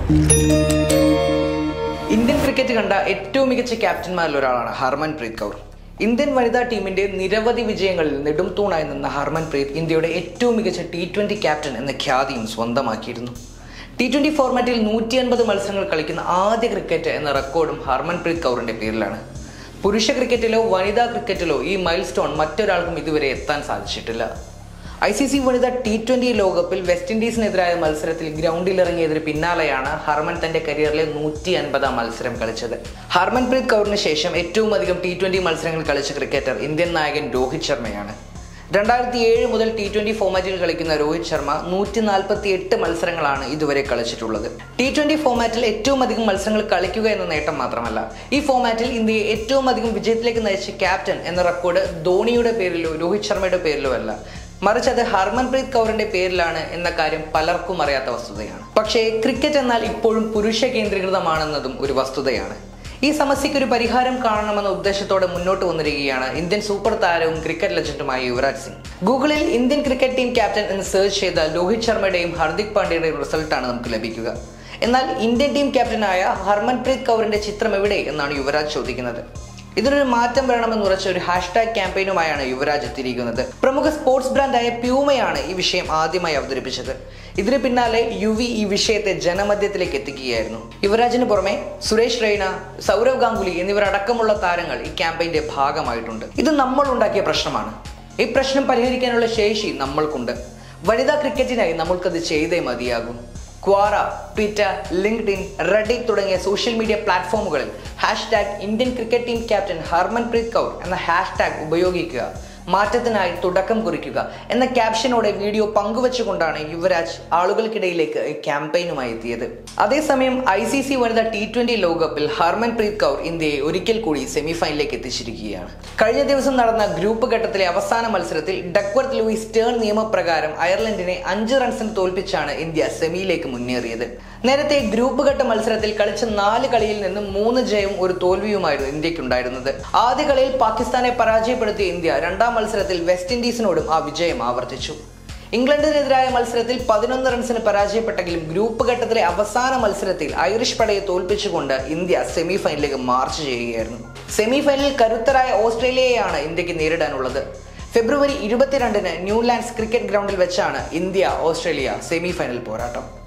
Indian cricket കണ്ട ഏറ്റവും മികച്ച ക്യാപ്റ്റന്മാരിൽ ഒരാളാണ് ഹർമൻപ്രീത് കൗർ ഇന്ത്യൻ വനിതാ ടീമിന്റെ നിരവധി വിജയങ്ങളിൽ നെടുംതൂണായി നിന്ന ഹർമൻപ്രീത് ഇന്ത്യയുടെ ഏറ്റവും മികച്ച ടി ട്വന്റി ക്യാപ്റ്റൻ എന്ന ഖ്യാതിയും സ്വന്തമാക്കിയിരുന്നു ടി ട്വന്റി ഫോർമാറ്റിൽ നൂറ്റി അൻപത് മത്സരങ്ങൾ കളിക്കുന്ന ആദ്യ ക്രിക്കറ്റ് എന്ന റെക്കോർഡും ഹർമൻപ്രീത് കൗറിന്റെ പേരിലാണ് പുരുഷ ക്രിക്കറ്റിലോ വനിതാ ക്രിക്കറ്റിലോ ഈ മൈൽ സ്റ്റോൺ മറ്റൊരാൾക്കും ഇതുവരെ എത്താൻ സാധിച്ചിട്ടില്ല ഐ സി സി വനിത ടി ട്വന്റി ലോകകപ്പിൽ വെസ്റ്റ് ഇൻഡീസിനെതിരായ മത്സരത്തിൽ ഗ്രൗണ്ടിൽ ഇറങ്ങിയതിന് പിന്നാലെയാണ് ഹർമൻ തന്റെ കരിയറിലെ നൂറ്റി അൻപതാം മത്സരം കളിച്ചത് ഹർമൻപ്രീത് കൗറിന് ശേഷം ഏറ്റവും അധികം ടി ട്വന്റി മത്സരങ്ങൾ കളിച്ച ക്രിക്കറ്റർ ഇന്ത്യൻ നായകൻ രോഹിത് ശർമ്മയാണ് രണ്ടായിരത്തി ഏഴ് മുതൽ ടി ട്വന്റി ഫോമാറ്റിൽ കളിക്കുന്ന രോഹിത് ശർമ്മ നൂറ്റി നാൽപ്പത്തി എട്ട് മത്സരങ്ങളാണ് ഇതുവരെ കളിച്ചിട്ടുള്ളത് ടി ട്വന്റി ഫോമാറ്റിൽ ഏറ്റവും അധികം മത്സരങ്ങൾ കളിക്കുക എന്ന നേട്ടം മാത്രമല്ല ഈ ഫോമാറ്റിൽ ഇന്ത്യയെ ഏറ്റവും അധികം വിജയത്തിലേക്ക് നയിച്ച ക്യാപ്റ്റൻ എന്ന റെക്കോർഡ് ധോണിയുടെ പേരിലോ രോഹിത് ശർമ്മയുടെ പേരിലോ അല്ല മറിച്ച് അത് ഹർമൻപ്രീത് കൗറിന്റെ പേരിലാണ് എന്ന കാര്യം പലർക്കും അറിയാത്ത വസ്തുതയാണ് പക്ഷേ ക്രിക്കറ്റ് എന്നാൽ ഇപ്പോഴും പുരുഷ കേന്ദ്രീകൃതമാണെന്നതും ഒരു വസ്തുതയാണ് ഈ സമസ്യയ്ക്ക് ഒരു പരിഹാരം കാണണമെന്ന ഉദ്ദേശത്തോടെ മുന്നോട്ട് വന്നിരിക്കുകയാണ് ഇന്ത്യൻ സൂപ്പർ താരവും ക്രിക്കറ്റ് ലെജൻഡുമായ യുവരാജ് സിംഗ് ഗൂഗിളിൽ ഇന്ത്യൻ ക്രിക്കറ്റ് ടീം ക്യാപ്റ്റൻ എന്ന് സെർച്ച് ചെയ്താൽ രോഹിത് ശർമ്മയുടെയും ഹർദിക് പാണ്ഡ്യയുടെയും റിസൾട്ടാണ് നമുക്ക് ലഭിക്കുക എന്നാൽ ഇന്ത്യൻ ടീം ക്യാപ്റ്റനായ ഹർമൻപ്രീത് കൗറിന്റെ ചിത്രം എവിടെ എന്നാണ് യുവരാജ് ചോദിക്കുന്നത് ഇതിനൊരു മാറ്റം വരണമെന്ന് ഉറച്ച ഒരു ഹാഷ്ടാഗ് ക്യാമ്പയിനുമായാണ് യുവരാജ് എത്തിയിരിക്കുന്നത് പ്രമുഖ സ്പോർട്സ് ബ്രാൻഡായ പ്യൂമയാണ് ഈ വിഷയം ആദ്യമായി അവതരിപ്പിച്ചത് ഇതിന് പിന്നാലെ യുവി ഈ വിഷയത്തെ ജനമധ്യത്തിലേക്ക് എത്തിക്കുകയായിരുന്നു യുവരാജിന് പുറമെ സുരേഷ് റെയ്ന സൗരവ് ഗാംഗുലി എന്നിവരടക്കമുള്ള താരങ്ങൾ ഈ ക്യാമ്പയിന്റെ ഭാഗമായിട്ടുണ്ട് ഇത് നമ്മൾ ഉണ്ടാക്കിയ പ്രശ്നമാണ് ഈ പ്രശ്നം പരിഹരിക്കാനുള്ള ശേഷി നമ്മൾക്കുണ്ട് വനിതാ ക്രിക്കറ്റിനായി നമ്മൾക്കത് ചെയ്തേ മതിയാകും ക്വാറ ട്വിറ്റർ ലിങ്ക്ഡിൻ റെഡിറ്റ് തുടങ്ങിയ സോഷ്യൽ മീഡിയ പ്ലാറ്റ്ഫോമുകളിൽ hashtag Indian cricket team captain Harmanpreet Kaur എന്ന ഹാഷ്ടാഗ് ഉപയോഗിക്കുക മാറ്റത്തിനായി തുടക്കം കുറിക്കുക എന്ന ക്യാപ്ഷനോടെ വീഡിയോ പങ്കുവച്ചുകൊണ്ടാണ് യുവരാജ് ആളുകൾക്കിടയിലേക്ക് ഈ ക്യാമ്പയിനുമായി എത്തിയത് അതേസമയം ഐ സി സി വനിത ടി ട്വന്റി ലോകകപ്പിൽ ഹർമൻപ്രീത് കൗർ ഇന്ത്യയെ ഒരിക്കൽ കൂടി സെമിഫൈനലിലേക്ക് എത്തിച്ചിരിക്കുകയാണ് കഴിഞ്ഞ ദിവസം നടന്ന ഗ്രൂപ്പ് ഘട്ടത്തിലെ അവസാന മത്സരത്തിൽ ഡക്വർത്ത് ലൂയിസ് ടേൺ നിയമപ്രകാരം അയർലൻഡിനെ അഞ്ച് റൺസിന് തോൽപ്പിച്ചാണ് ഇന്ത്യ സെമിയിലേക്ക് മുന്നേറിയത് നേരത്തെ ഗ്രൂപ്പ് ഘട്ട മത്സരത്തിൽ കളിച്ച നാല് കളിയിൽ നിന്നും മൂന്ന് ജയവും ഒരു തോൽവിയുമായിരുന്നു ഇന്ത്യക്കുണ്ടായിരുന്നത് ആദ്യ കളിയിൽ പാകിസ്ഥാനെ പരാജയപ്പെടുത്തിയ ഇന്ത്യ രണ്ടാം മത്സരത്തിൽ വെസ്റ്റ് ഇൻഡീസിനോടും ആ വിജയം ആവർത്തിച്ചു ഇംഗ്ലണ്ടിനെതിരായ മത്സരത്തിൽ പതിനൊന്ന് റൺസിന് പരാജയപ്പെട്ടെങ്കിലും ഗ്രൂപ്പ് ഘട്ടത്തിലെ അവസാന മത്സരത്തിൽ ഐറിഷ് പടയെ തോൽപ്പിച്ചുകൊണ്ട് ഇന്ത്യ സെമിഫൈനലിലേക്ക് മാർച്ച് ചെയ്യുകയായിരുന്നു സെമിഫൈനലിൽ കരുത്തരായ ഓസ്ട്രേലിയയെയാണ് ഇന്ത്യക്ക് നേരിടാനുള്ളത് ഫെബ്രുവരി ഇരുപത്തിരണ്ടിന് ന്യൂലാൻഡ്സ് ക്രിക്കറ്റ് ഗ്രൗണ്ടിൽ വെച്ചാണ് ഇന്ത്യ ഓസ്ട്രേലിയ സെമിഫൈനൽ പോരാട്ടം